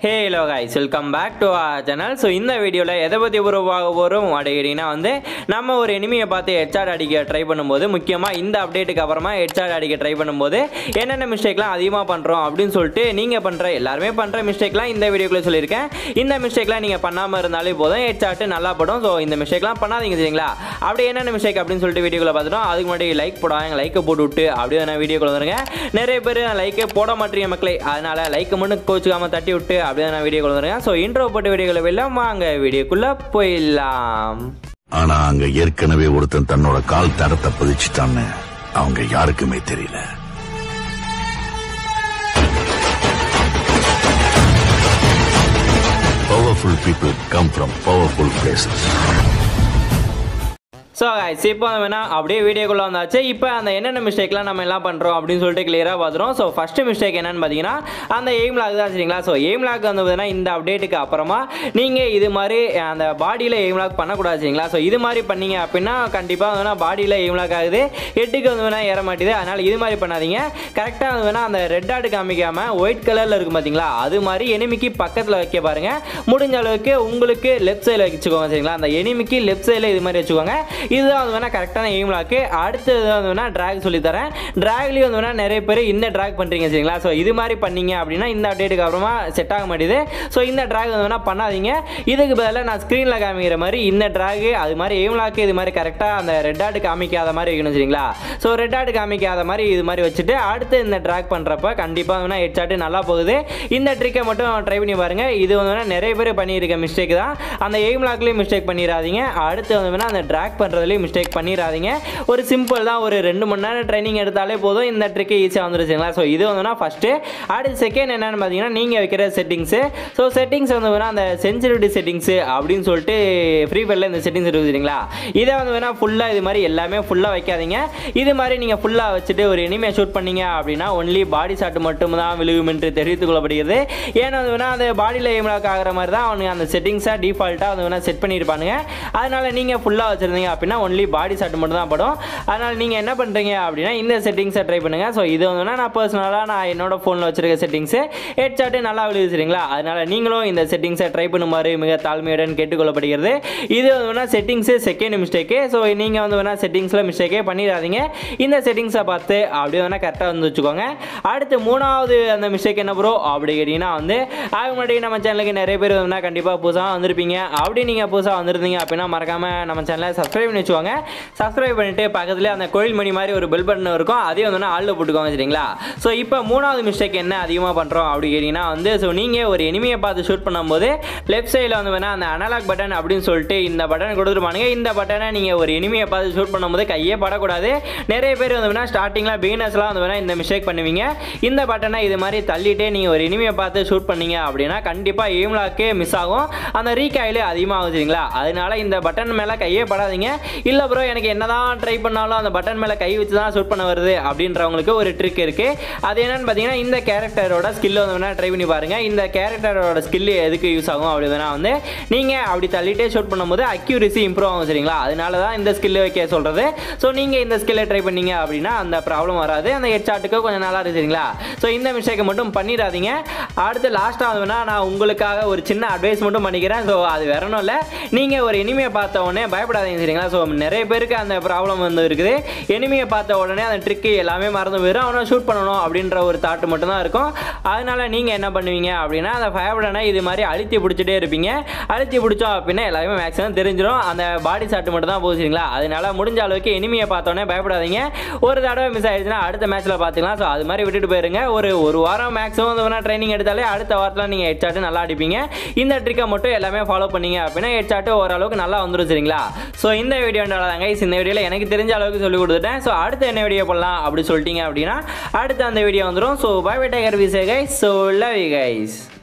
hello guys welcome back to our channel so இந்த வீடியோவில் எதை பற்றி உருவாக போகிறோம் அப்படின்னா வந்து நம்ம ஒரு எனிமியை பார்த்து ஹெட்ஷாட் அடிக்க ட்ரை பண்ணும்போது முக்கியமாக இந்த அப்டேட்டுக்கு அப்புறமா ஹெட்ஷாட் அடிக்க ட்ரை பண்ணும்போது என்னென்ன மிஸ்டேக்லாம் அதிகமாக பண்ணுறோம் அப்படின்னு சொல்லிட்டு நீங்கள் பண்ணுற எல்லாருமே பண்ணுற மிஸ்டேக்லாம் இந்த வீடியோக்குள்ளே சொல்லியிருக்கேன் இந்த மிஸ்டேக்லாம் நீங்கள் பண்ணாமல் இருந்தாலே போதும் ஹெட்ஷாட்டு நல்லா படும் ஸோ இந்த மிஸ்டேக்லாம் பண்ணாதீங்க சரிங்களா அப்படி என்னென்ன மிஸ்டேக் அப்படின்னு சொல்லிட்டு வீடியோக்குள்ள பார்த்துட்டோம் அதுக்கு முன்னாடி லைக் போடாங்க லைக்கை போட்டு விட்டு அப்படியே நான் வீடியோக்குள்ள வந்துருங்க நிறைய பேர் லைக்கே போட மாட்டீங்க மக்களே அதனால் லைக்கை மட்டும் கோச்சுக்காம தட்டி விட்டு அப்படியே நான் வீடியோ வந்துருங்க ஸோ இன்ட்ரோ போட்டு வீடியோக்குள்ள போயிடலாம் வாங்க வீடியோக்குள்ளே போயிடலாம் ஆனா அங்க ஏற்கனவே ஒருத்தன் தன்னோட கால் தரத்தை பதிச்சுட்டான்னு அவங்க யாருக்குமே தெரியல powerful people come from powerful places so guys இப்போ வேணா அப்படியே வீடியோக்குள்ளே வந்தாச்சு இப்போ அந்த என்னென்ன மிஸ்டேக்லாம் நம்ம எல்லாம் பண்ணுறோம் அப்படின்னு சொல்லிட்டு கிளியராக பார்த்துறோம் ஸோ ஃபஸ்ட்டு மிஸ்டேக் என்னன்னு பார்த்தீங்கன்னா அந்த எய்ம் லாக் தான் சரிங்களா ஸோ எய்ம் லாக் வந்து பார்த்தீங்கன்னா இந்த அப்டேட்டுக்கு அப்புறமா நீங்கள் இது மாதிரி அந்த பாடியில் எய்ம் லாக் பண்ணக்கூடாது சரிங்களா ஸோ இது மாதிரி பண்ணீங்க அப்படின்னா கண்டிப்பாக வந்து பாடியில் எய்ம் லாக் ஆகுது ஹெட்டுக்கு வந்து வேணால் ஏற மாட்டேது அதனால் இது மாதிரி பண்ணாதீங்க கரெக்டாக வந்து வேணால் அந்த ரெட் ஆட் காமிக்காமல் ஒயிட் கலரில் இருக்கும் பார்த்தீங்களா அது மாதிரி எனிமிக்கு பக்கத்தில் வைக்க பாருங்கள் முடிஞ்ச அளவுக்கு உங்களுக்கு லெஃப்ட் சைடில் வச்சுக்கோங்க சரிங்களா அந்த எனிமிக்கு லெஃப்ட் சைடில் இது மாதிரி வச்சுக்கோங்க இதுதான் வந்து வேணால் கரெக்டான எய்ம் லாக்கு அடுத்தது வந்து வேணால் ட்ராக் சொல்லித்தரேன் ட்ராக்லேயும் வந்து வேணால் நிறைய பேர் இந்த ட்ராக் பண்ணுறீங்க சரிங்களா ஸோ இது மாதிரி பண்ணீங்க அப்படின்னா இந்த அப்டேட்டுக்கு அப்புறமா செட் ஆக மாட்டேது ஸோ இந்த ட்ராக் வந்து வேணால் பண்ணாதீங்க இதுக்கு பதிலாக நான் ஸ்க்ரீனில் காமிக்கிற மாதிரி இந்த ட்ராக் அது மாதிரி எய்ம் லாக்கு இது மாதிரி கரெக்டாக அந்த ரெட் ஆட் காமிக்காத மாதிரி வைக்கணும் சரிங்களா ஸோ ரெட் ஆட் காமிக்காத மாதிரி இது மாதிரி வச்சுட்டு அடுத்து இந்த ட்ராக் பண்ணுறப்ப கண்டிப்பாக வந்து ஹெட் ஷாட்டு நல்லா போகுது இந்த ட்ரிக்கை மட்டும் ட்ரை பண்ணி பாருங்கள் இது வந்து வேணால் நிறைய பேர் பண்ணியிருக்க மிஸ்டேக் தான் அந்த எய்ம் லாக்லேயும் மிஸ்டேக் பண்ணிடாதீங்க அடுத்து வந்து வேணால் அந்த ட்ராக் பண்ணுறதுலேயும் மிஸ்டேக் பண்ணிடாதீங்க ஒரு சிம்பிள் தான் ஒரு ரெண்டு மணி நேரம் ட்ரைனிங் எடுத்தாலே போதும் இந்த ட்ரிக்கு ஈஸியாக வந்துருச்சுங்களா ஸோ இது வந்துன்னா ஃபஸ்ட்டு அடுத்து செகண்ட் என்னென்னு பார்த்தீங்கன்னா நீங்கள் வைக்கிற செட்டிங்ஸு ஸோ செட்டிங்ஸ் வந்து வேணால் அந்த சென்சிட்டிவிட்டி செட்டிங்ஸு அப்படின்னு சொல்லிட்டு ஃப்ரீ ஃபயரில் இந்த செட்டிங்ஸ் இருக்குது சரிங்களா இதை வந்து வேணால் ஃபுல்லாக இது மாதிரி எல்லாமே ஃபுல்லாக வைக்காதீங்க இது மாதிரி நீங்கள் ஃபுல்லாக வச்சுட்டு ஒரு இனிமையை ஷூட் பண்ணீங்க அப்படின்னா ஒன்லி பாடி ஷாட் மட்டும் தான் விழுகும் என்று தெரிவித்துக் கொள்ளப்படுகிறது ஏன்னா வந்து வேணால் அந்த பாடியில் எய்ம்லாக் ஆகிற மாதிரி தான் அவனுங்க அந்த செட்டிங்ஸாக டிஃபால்ட்டாக வந்து வேணால் செட் பண்ணியிருப்பானுங்க அதனால் நீங்கள் ஃபுல்லாக வச்சுருந்தீங்க அப்படின்னா ஒன்லி பாடி ஷாட் மட்டும் தான் படும் அதனால் நீங்கள் என்ன பண்ணுறீங்க அப்படின்னா இந்த செட்டிங்ஸை ட்ரை பண்ணுங்கள் ஸோ இது வந்து நான் பர்சனலாக நான் என்னோட ஃபோனில் வச்சிருக்க செட்டிங்ஸு ஹெட் ஷாட்டு நல்லா விழுது சரிங்களா அதனால் நீங்களும் இந்த செட்டிங்ஸை ட்ரை பண்ணுமாறு மிக தாழ்மையுடன் கேட்டுக்கொள்ளப்படுகிறது இது வந்து வேணால் செட்டிங்ஸு செகண்ட் மிஸ்டேக்கு ஸோ நீங்கள் வந்து வேணால் செட்டிங்ஸில் மிஸ்டேக்கே பண்ணிடாதீங்க இந்த செட்டிங்ஸை பார்த்து அப்படியே வேணால் கரெக்டாக வந்து வச்சுக்கோங்க அடுத்து மூணாவது அந்த மிஸ்டேக் என்ன ப்ரோ அப்படி கேட்டிங்கன்னா வந்து அதுக்கு முன்னாடி நம்ம சேனலுக்கு நிறைய பேர் வந்து கண்டிப்பாக புதுசாக வந்திருப்பீங்க அப்படி நீங்கள் புதுசாக வந்திருந்தீங்க அப்படின்னா மறக்காமல் நம்ம சேனலை சப்ஸ்கிரைப் பண்ணி வச்சுக்கோங்க சப்ஸ்கிரைப் பண்ணிட்டு பக்கத்துலேயே அந்த கோயில் மணி மாதிரி ஒரு பெல் பட்டன் இருக்கும் அதையும் வந்து ஆளில் போட்டுக்கோங்க சரிங்களா ஸோ இப்போ மூணாவது மிஸ்டேக் என்ன அதிகமாக பண்ணுறோம் அப்படி கேட்டிங்கன்னா வந்து ஸோ நீங்கள் ஒரு எனிமையை பார்த்து ஷூட் பண்ணும்போது லெஃப்ட் சைடில் வந்து வேணால் அந்த அனலாக் பட்டன் அப்படின்னு சொல்லிட்டு இந்த பட்டன் கொடுத்துருப்பானுங்க இந்த பட்டனை நீங்கள் ஒரு எனிமையை பார்த்து ஷூட் பண்ணும்போது கையே படக்கூடாது நிறைய பேர் வந்து வேணால் ஸ்டார்டிங்கில் பிகினர்ஸ்லாம் வந்து வேணால் இந்த மிஸ்டேக் பண்ணுவீங்க இந்த பட்டனை இது மாதிரி தள்ளிட்டே நீங்கள் ஒரு எனிமையை பார்த்து ஷூட் பண்ணீங்க அப்படின்னா கண்டிப்பாக எய்ம்லாக்கே மிஸ் ஆகும் அந்த ரீகாயிலே அதிகமாகும் சரிங்களா அதனால இந்த பட்டன் மேலே கையே படாதீங்க இல்லை ப்ரோ எனக்கு என்னதான் ட்ரை பண்ணாலும் அந்த பட்டன் மேலே கை வச்சு தான் ஷூட் பண்ண வருது அப்படின்றவங்களுக்கு ஒரு ட்ரிக் இருக்குது அது என்னன்னு பார்த்தீங்கன்னா இந்த கேரக்டரோட ஸ்கில் வந்து வேணால் ட்ரை பண்ணி பாருங்கள் இந்த கேரக்டரோட ஸ்கில் எதுக்கு யூஸ் ஆகும் அப்படி வேணால் வந்து நீங்கள் அப்படி தள்ளிட்டே ஷூட் பண்ணும்போது அக்யூரிசி இம்ப்ரூவ் ஆகும் சரிங்களா அதனால தான் இந்த ஸ்கில் வைக்க சொல்கிறது ஸோ நீங்கள் இந்த ஸ்கில்லை ட்ரை பண்ணீங்க அப்படின்னா அந்த ப்ராப்ளம் வராது அந்த ஹெட் ஷாட்டுக்கு கொஞ்சம் நல்லா இருக்கு சரிங்களா ஸோ இந்த மிஸ்டேக்கை மட்டும் பண்ணிடாதீங்க அடுத்து லாஸ்ட்டாக வேணா நான் உங்களுக்காக ஒரு சின்ன அட்வைஸ் மட்டும் பண்ணிக்கிறேன் ஸோ அது வேற ஒன்றும் இல்லை நீங்கள் ஒரு இனிமையை பார்த்த உடனே பயப்படாதீங்க சரிங்களா ஸோ நிறைய பேருக்கு அந்த ப்ராப்ளம் வந்து இருக்குது எனிமியை பார்த்த உடனே அந்த ட்ரிக்கு எல்லாமே மறந்து போயிடும் அவனை ஷூட் பண்ணணும் அப்படின்ற ஒரு தாட்டு மட்டும் தான் இருக்கும் அதனால நீங்கள் என்ன பண்ணுவீங்க அப்படின்னா அந்த ஃபயர் பட்டனை இது மாதிரி அழுத்தி பிடிச்சிட்டே இருப்பீங்க அழுத்தி பிடிச்சோம் அப்படின்னா எல்லாமே மேக்ஸிமம் தெரிஞ்சிடும் அந்த பாடி ஷாட் மட்டும் தான் போகுது சரிங்களா அதனால முடிஞ்ச அளவுக்கு எனிமியை பார்த்தோன்னே பயப்படாதீங்க ஒரு தடவை மிஸ் ஆயிடுச்சுன்னா அடுத்த மேட்ச்சில் பார்த்துக்கலாம் ஸோ அது மாதிரி விட்டுட்டு போயிருங்க ஒரு ஒரு வாரம் மேக்ஸிமம் வந்து வேணால் ட்ரைனிங் எடுத்தாலே அடுத்த வாரத்தில் நீங்கள் ஹெட் ஷாட்டு நல்லா அடிப்பீங்க இந்த ட்ரிக்கை மட்டும் எல்லாமே ஃபாலோ பண்ணீங்க அப்படின்னா ஹெட் ஷாட்டு ஓரளவுக்கு நல்லா வந்துடும் சரிங்களா ஸோ இந்த வீடியோ தாங்க இந்த வீடியோவில் எனக்கு தெரிஞ்ச அளவுக்கு சொல்லி கொடுத்துட்டேன் ஸோ அடுத்து என்ன வீடியோ பண்ணலாம் அப்படி சொல்லிட்டீங்க அப்படின்னா அடுத்து அந்த வீடியோ வந்துடும் ஸோ பை பை டேகர் விசே guys so love you guys